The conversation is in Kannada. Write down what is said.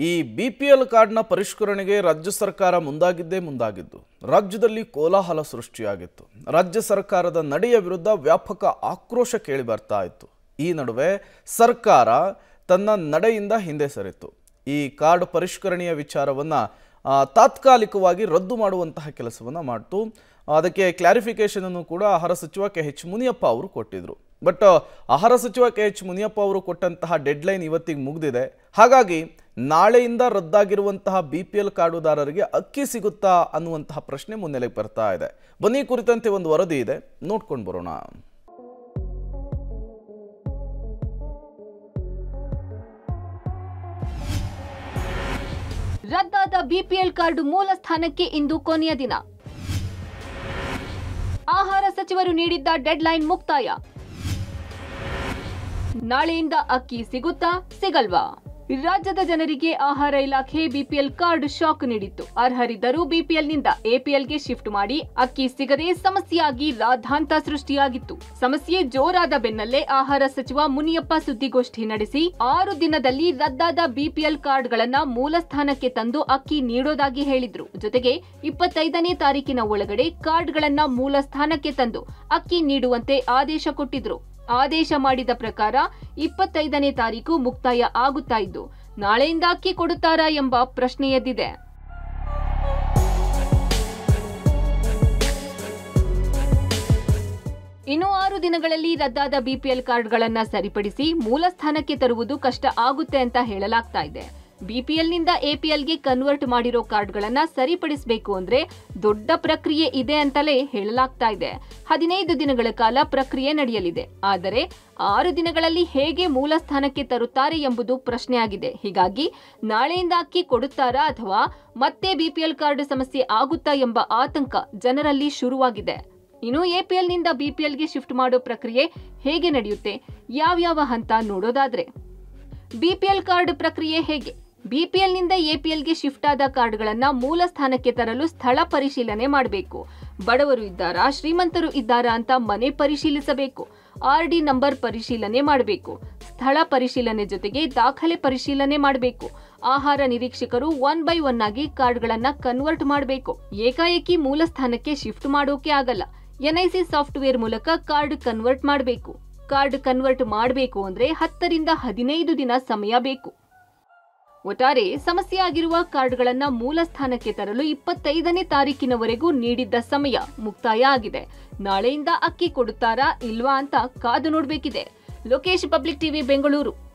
ಈ ಬಿ ಪಿ ಎಲ್ ಕಾರ್ಡ್ನ ಪರಿಷ್ಕರಣೆಗೆ ರಾಜ್ಯ ಸರ್ಕಾರ ಮುಂದಾಗಿದ್ದೇ ಮುಂದಾಗಿದ್ದು ರಾಜ್ಯದಲ್ಲಿ ಕೋಲಾಹಲ ಸೃಷ್ಟಿಯಾಗಿತ್ತು ರಾಜ್ಯ ಸರ್ಕಾರದ ನಡೆಯ ವಿರುದ್ಧ ವ್ಯಾಪಕ ಆಕ್ರೋಶ ಕೇಳಿ ಬರ್ತಾ ಇತ್ತು ಈ ನಡುವೆ ಸರ್ಕಾರ ತನ್ನ ನಡೆಯಿಂದ ಹಿಂದೆ ಸರಿತು ಈ ಕಾರ್ಡ್ ಪರಿಷ್ಕರಣೆಯ ವಿಚಾರವನ್ನು ತಾತ್ಕಾಲಿಕವಾಗಿ ರದ್ದು ಮಾಡುವಂತಹ ಕೆಲಸವನ್ನು ಮಾಡ್ತು ಅದಕ್ಕೆ ಕ್ಲಾರಿಫಿಕೇಶನ್ ಅನ್ನು ಕೂಡ ಆಹಾರ ಸಚಿವ ಕೆ ಎಚ್ ಮುನಿಯಪ್ಪ ಅವರು ಕೊಟ್ಟಿದ್ರು ಬಟ್ ಆಹಾರ ಸಚಿವ ಕೆ ಎಚ್ ಮುನಿಯಪ್ಪ ಅವರು ಕೊಟ್ಟಂತಹ ಡೆಡ್ಲೈನ್ ಇವತ್ತಿಗೆ ಮುಗಿದಿದೆ ಹಾಗಾಗಿ ನಾಳೆಯಿಂದ ರದ್ದಾಗಿರುವಂತಹ ಬಿ ಪಿ ಎಲ್ ಕಾರ್ಡುದಾರರಿಗೆ ಅಕ್ಕಿ ಸಿಗುತ್ತಾ ಅನ್ನುವಂತಹ ಪ್ರಶ್ನೆ ಮುನ್ನೆಲೆಗೆ ಬರ್ತಾ ಇದೆ ಬನ್ನಿ ಈ ಕುರಿತಂತೆ ಒಂದು ವರದಿ ಇದೆ ನೋಡ್ಕೊಂಡು ಬರೋಣ ರದ್ದಾದ ಬಿಪಿಎಲ್ ಕಾರ್ಡ್ ಮೂಲ ಸ್ಥಾನಕ್ಕೆ ಇಂದು ಕೊನೆಯ ದಿನ ಆಹಾರ ಸಚಿವರು ನೀಡಿದ್ದ ಡೆಡ್ಲೈನ್ ಮುಕ್ತಾಯ ನಾಳೆಯಿಂದ ಅಕ್ಕಿ ಸಿಗುತ್ತಾ ಸಿಗಲ್ವಾ ರಾಜ್ಯದ ಜನರಿಗೆ ಆಹಾರ ಇಲಾಖೆ ಬಿಪಿಎಲ್ ಕಾರ್ಡ್ ಶಾಕ್ ನೀಡಿತ್ತು ಅರ್ಹರಿದ್ದರೂ ಬಿಪಿಎಲ್ನಿಂದ ಎಪಿಎಲ್ಗೆ ಶಿಫ್ಟ್ ಮಾಡಿ ಅಕ್ಕಿ ಸಿಗದೆ ಸಮಸ್ಯೆಯಾಗಿ ರಾಧಾಂತ ಸೃಷ್ಟಿಯಾಗಿತ್ತು ಸಮಸ್ಯೆ ಜೋರಾದ ಬೆನ್ನಲ್ಲೇ ಆಹಾರ ಸಚಿವ ಮುನಿಯಪ್ಪ ಸುದ್ದಿಗೋಷ್ಠಿ ನಡೆಸಿ ಆರು ದಿನದಲ್ಲಿ ರದ್ದಾದ ಬಿಪಿಎಲ್ ಕಾರ್ಡ್ಗಳನ್ನ ಮೂಲ ಸ್ಥಾನಕ್ಕೆ ತಂದು ಅಕ್ಕಿ ನೀಡೋದಾಗಿ ಹೇಳಿದ್ರು ಜೊತೆಗೆ ಇಪ್ಪತ್ತೈದನೇ ತಾರೀಕಿನ ಒಳಗಡೆ ಕಾರ್ಡ್ಗಳನ್ನ ಮೂಲ ಸ್ಥಾನಕ್ಕೆ ತಂದು ಅಕ್ಕಿ ನೀಡುವಂತೆ ಆದೇಶ ಕೊಟ್ಟಿದ್ರು ಆದೇಶ ಮಾಡಿದ ಪ್ರಕಾರ ಇಪ್ಪತ್ತೈದನೇ ತಾರೀಕು ಮುಕ್ತಾಯ ಆಗುತ್ತಾ ಇದ್ದು ನಾಳೆಯಿಂದ ಅಕ್ಕಿ ಕೊಡುತ್ತಾರಾ ಎಂಬ ಪ್ರಶ್ನೆ ಎದ್ದಿದೆ ಇನ್ನು ಆರು ದಿನಗಳಲ್ಲಿ ರದ್ದಾದ ಬಿಪಿಎಲ್ ಕಾರ್ಡ್ಗಳನ್ನ ಸರಿಪಡಿಸಿ ಮೂಲ ಸ್ಥಾನಕ್ಕೆ ತರುವುದು ಕಷ್ಟ ಆಗುತ್ತೆ ಅಂತ ಹೇಳಲಾಗ್ತಾ ಇದೆ ಬಿಪಿಎಲ್ನಿಂದ ಎಪಿಎಲ್ಗೆ ಕನ್ವರ್ಟ್ ಮಾಡಿರೋ ಕಾರ್ಡ್ಗಳನ್ನ ಸರಿಪಡಿಸಬೇಕು ಅಂದ್ರೆ ದೊಡ್ಡ ಪ್ರಕ್ರಿಯೆ ಇದೆ ಅಂತಲೇ ಹೇಳಲಾಗ್ತಾ ಇದೆ ಹದಿನೈದು ದಿನಗಳ ಕಾಲ ಪ್ರಕ್ರಿಯೆ ನಡೆಯಲಿದೆ ಆದರೆ ಆರು ದಿನಗಳಲ್ಲಿ ಹೇಗೆ ಮೂಲ ಸ್ಥಾನಕ್ಕೆ ತರುತ್ತಾರೆ ಎಂಬುದು ಪ್ರಶ್ನೆಯಾಗಿದೆ ಹೀಗಾಗಿ ನಾಳೆಯಿಂದ ಅಕ್ಕಿ ಕೊಡುತ್ತಾರಾ ಅಥವಾ ಮತ್ತೆ ಬಿಪಿಎಲ್ ಕಾರ್ಡ್ ಸಮಸ್ಯೆ ಆಗುತ್ತಾ ಎಂಬ ಆತಂಕ ಜನರಲ್ಲಿ ಶುರುವಾಗಿದೆ ಇನ್ನು ಎಪಿಎಲ್ನಿಂದ ಬಿಪಿಎಲ್ಗೆ ಶಿಫ್ಟ್ ಮಾಡೋ ಪ್ರಕ್ರಿಯೆ ಹೇಗೆ ನಡೆಯುತ್ತೆ ಯಾವ್ಯಾವ ಹಂತ ನೋಡೋದಾದ್ರೆ ಬಿಪಿಎಲ್ ಕಾರ್ಡ್ ಪ್ರಕ್ರಿಯೆ ಹೇಗೆ ಬಿಪಿಎಲ್ನಿಂದ ಎಪಿಎಲ್ಗೆ ಶಿಫ್ಟ್ ಆದ ಕಾರ್ಡ್ಗಳನ್ನ ಮೂಲ ಸ್ಥಾನಕ್ಕೆ ತರಲು ಸ್ಥಳ ಪರಿಶೀಲನೆ ಮಾಡಬೇಕು ಬಡವರು ಇದ್ದಾರಾ ಶ್ರೀಮಂತರು ಇದ್ದಾರಾ ಅಂತ ಮನೆ ಪರಿಶೀಲಿಸಬೇಕು ಆರ್ಡಿ ನಂಬರ್ ಪರಿಶೀಲನೆ ಮಾಡಬೇಕು ಸ್ಥಳ ಪರಿಶೀಲನೆ ಜೊತೆಗೆ ದಾಖಲೆ ಪರಿಶೀಲನೆ ಮಾಡಬೇಕು ಆಹಾರ ನಿರೀಕ್ಷಕರು ಒನ್ ಬೈ ಒನ್ ಆಗಿ ಕಾರ್ಡ್ಗಳನ್ನ ಕನ್ವರ್ಟ್ ಮಾಡಬೇಕು ಏಕಾಏಕಿ ಮೂಲ ಸ್ಥಾನಕ್ಕೆ ಶಿಫ್ಟ್ ಮಾಡೋಕೆ ಆಗಲ್ಲ ಎನ್ಐಸಿ ಸಾಫ್ಟ್ವೇರ್ ಮೂಲಕ ಕಾರ್ಡ್ ಕನ್ವರ್ಟ್ ಮಾಡಬೇಕು ಕಾರ್ಡ್ ಕನ್ವರ್ಟ್ ಮಾಡಬೇಕು ಅಂದ್ರೆ ಹತ್ತರಿಂದ ಹದಿನೈದು ದಿನ ಸಮಯ ಬೇಕು ಒಟ್ಟಾರೆ ಸಮಸ್ಯೆ ಆಗಿರುವ ಕಾರ್ಡ್ಗಳನ್ನ ಮೂಲ ಸ್ಥಾನಕ್ಕೆ ತರಲು ಇಪ್ಪತ್ತೈದನೇ ತಾರೀಕಿನವರೆಗೂ ನೀಡಿದ್ದ ಸಮಯ ಮುಕ್ತಾಯ ಆಗಿದೆ ನಾಳೆಯಿಂದ ಅಕ್ಕಿ ಕೊಡುತ್ತಾರಾ ಇಲ್ವಾ ಅಂತ ಕಾದು ನೋಡಬೇಕಿದೆ ಲೋಕೇಶ್ ಪಬ್ಲಿಕ್ ಟಿವಿ ಬೆಂಗಳೂರು